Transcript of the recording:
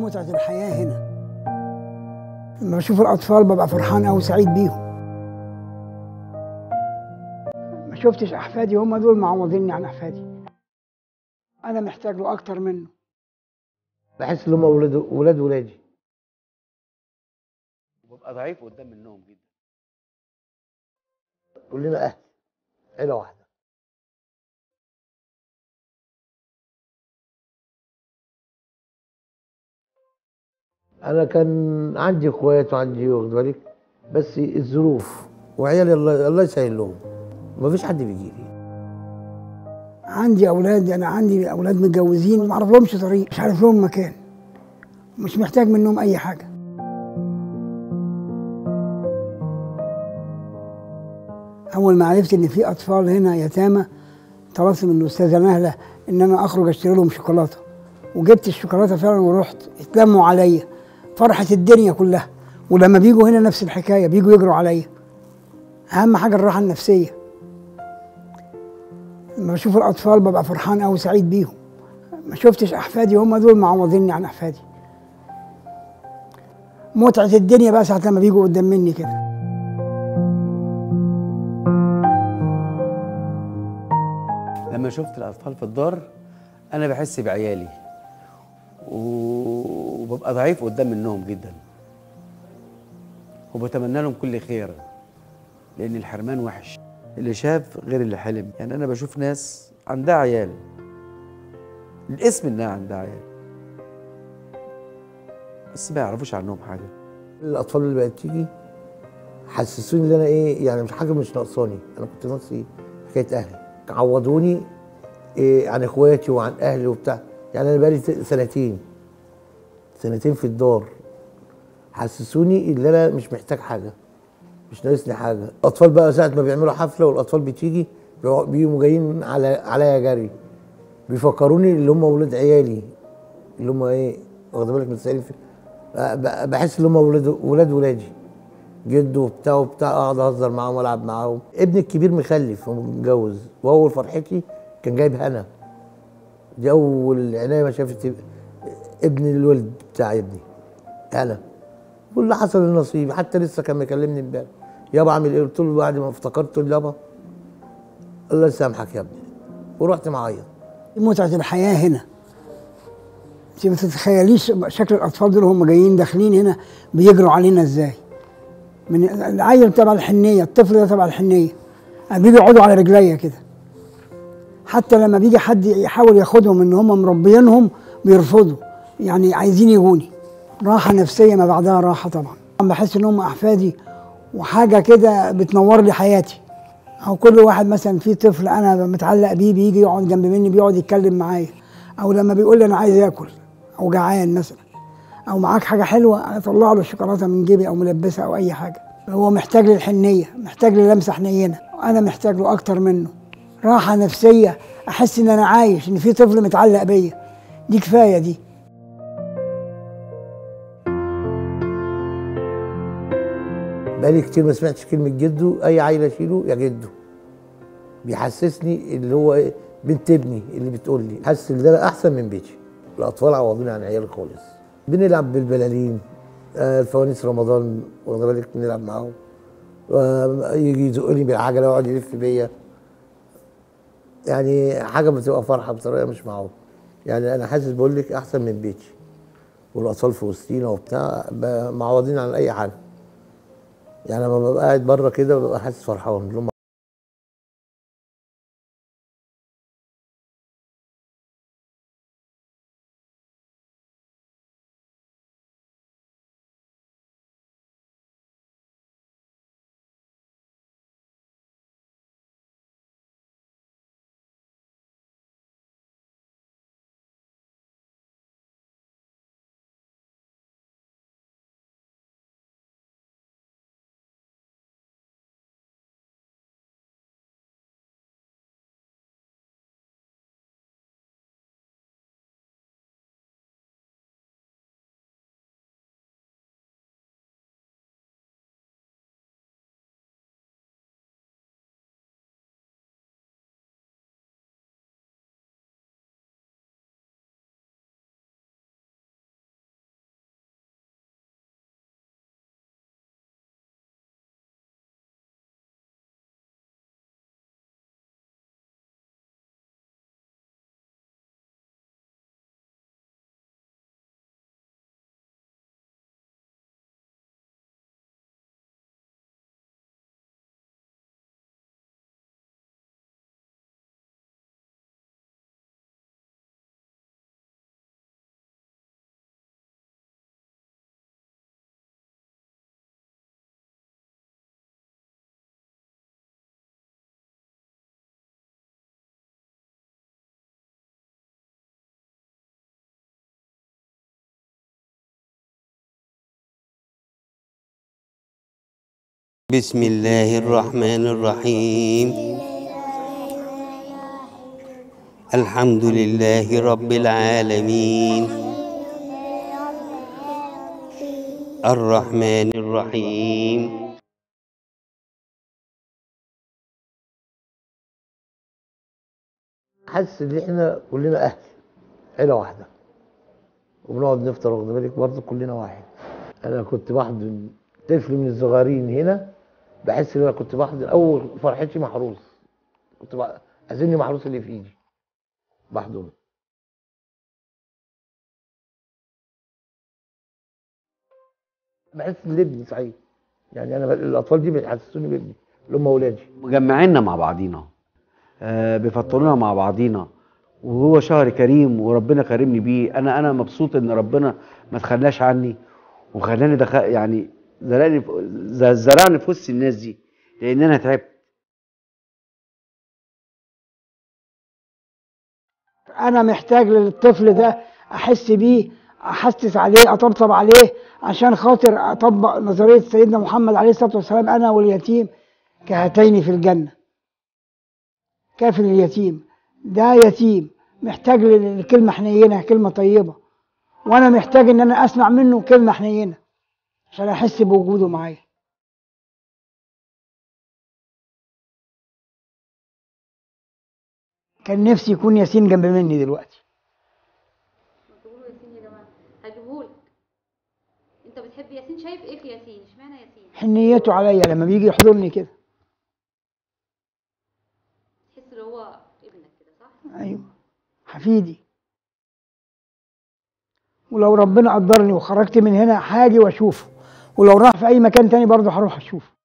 متعة الحياة هنا لما بشوف الأطفال ببقى فرحان أوي سعيد بيهم ما شفتش أحفادي هم دول معوضيني عن أحفادي أنا محتاج له أكتر منه بحس ان هم ولاد ولاد ولادي وببقى ضعيف قدام منهم جدا كلنا اهل عيله واحده انا كان عندي اخوات وعندي واخد بالك بس الظروف وعيالي الله الله يسهل لهم مفيش حد بيجي لي عندي أولاد أنا عندي أولاد متجوزين ما أعرف لهمش طريق مش عارف لهم مكان مش محتاج منهم أي حاجة أول ما عرفت إن في أطفال هنا يتامى طلبت من الأستاذة نهلة إن أنا أخرج أشتري لهم شوكولاتة وجبت الشوكولاتة فعلا ورحت اتلموا عليا فرحة الدنيا كلها ولما بيجوا هنا نفس الحكاية بيجوا يجروا عليا أهم حاجة الراحة النفسية لما بشوف الأطفال ببقى فرحان أوي سعيد بيهم ما شفتش أحفادي هم دول معوضيني عن أحفادي متعة الدنيا بقى ساعة لما بيجوا قدام مني كده لما شفت الاطفال في الدار انا بحس بعيالي و- وببقى ضعيف قدام منهم جدا وبتمنى لهم كل خير لان الحرمان وحش اللي شاف غير اللي حلم يعني انا بشوف ناس عندها عيال الاسم انها عندها عيال بس ما يعرفوش عنهم حاجه الاطفال اللي بقت تيجي حسسوني ان انا ايه يعني مش حاجه مش ناقصاني انا كنت ناقصي حكايه اهلي عوضوني إيه عن اخواتي وعن اهلي وبتاع يعني انا بقالي سنتين سنتين في الدار حسسوني ان انا مش محتاج حاجه مش ناقصني حاجه الاطفال بقى ساعه ما بيعملوا حفله والاطفال بتيجي بيقعوا- بيقوموا جايين على عليا جري بيفكروني اللي هم ولاد عيالي اللي هم ايه واخد بالك متسائلين في ب- بحس ان هم ولاد ولاد ولادي جد وبتاع وبتاع اقعد اهزر معاهم والعب معاهم ابني الكبير مخلف ومتجوز واول فرحتي كان جايب هنا دي اول عنايه ما شافت ابن الولد بتاع ابني هنا واللي حصل النصيب حتى لسه كان مكلمني امبارح يابا عامل ايه قلت له بعد ما افتكرت قلت له يابا الله يسامحك يا ابني ورحت معيط متعة الحياة هنا انت ما تتخيليش شكل الأطفال دول هم جايين داخلين هنا بيجروا علينا ازاي من العيل تبع الحنية الطفل ده تبع الحنية بيجوا يقعدوا على رجليا كده حتى لما بيجي حد يحاول ياخدهم ان هم مربيينهم بيرفضوا يعني عايزين يجوني راحة نفسية ما بعدها راحة طبعا بحس ان هم احفادي وحاجة كده بتنور لي حياتي او كل واحد مثلا في طفل انا متعلق بيه بيجي يقعد جنب مني بيقعد يتكلم معايا او لما بيقول لي انا عايز اكل او جعان مثلا او معاك حاجه حلوه انا اطلع له الشوكولاته من جيبي او ملبسها او اي حاجه هو محتاج للحنيه محتاج للمسه حنينه انا محتاج له اكتر منه راحه نفسيه احس ان انا عايش ان في طفل متعلق بيا دي كفايه دي بقالي كتير ما سمعتش كلمة جده أي عيل أشيله يا جده بيحسسني اللي هو إيه بنت ابني اللي بتقول لي حاسس إن ده أحسن من بيتي الأطفال عوضوني عن عيالي خالص بنلعب بالبلالين آه، الفوانيس رمضان واخد بالك بنلعب معاهم آه، يجي يزقني بالعجلة ويقعد يلف بيا يعني حاجة بتبقى فرحة بطريقة مش معقولة يعني أنا حاسس بقول لك أحسن من بيتي والأطفال في وسطينا وبتاع ب- معوضين عن أي حاجة يعني لما ببقى قاعد بره كده ببقى حاسس فرحان اللي هم بسم الله الرحمن الرحيم الحمد لله رب العالمين الرحمن الرحيم حاسس ان احنا كلنا اهل عيله واحده وبنقعد نفطر واخد بالك برضه كلنا واحد انا كنت بحضن طفل من الصغيرين هنا بحس ان انا كنت بحضن اول فرحتي محروس كنت بق- اذني محروس اللي في ايدي بحضنه بحس ان ابني صحيح يعني انا ب- الاطفال دي بيحسسوني بابني اللي هم اولادي مجمعيننا مع بعضينا آه بيفطرونا مع بعضينا وهو شهر كريم وربنا كرمني بيه انا انا مبسوط ان ربنا ما تخلاش عني وخلاني دخ... يعني زرعني في- ز- زرعني في وسط الناس دي لان انا تعبت انا محتاج للطفل ده احس بيه احسس عليه اطبطب عليه عشان خاطر اطبق نظريه سيدنا محمد عليه الصلاه والسلام انا واليتيم كهاتين في الجنه كافل اليتيم ده يتيم محتاج ل- لكلمه حنينه كلمه طيبه وانا محتاج ان انا اسمع منه كلمه حنينه عشان احس بوجوده معايا كان نفسي يكون ياسين جنب مني دلوقتي ما تقولوا ياسين يا جماعه هجيبهولك انت بتحب ياسين شايف ايه في ياسين اشمعنى ياسين حنيته عليا لما بيجي يحضرني كده تحس ان هو ابنك كده صح ايوه حفيدي ولو ربنا قدرني وخرجت من هنا هاجي واشوفه ولو راح في اي مكان تاني برضه هروح اشوفه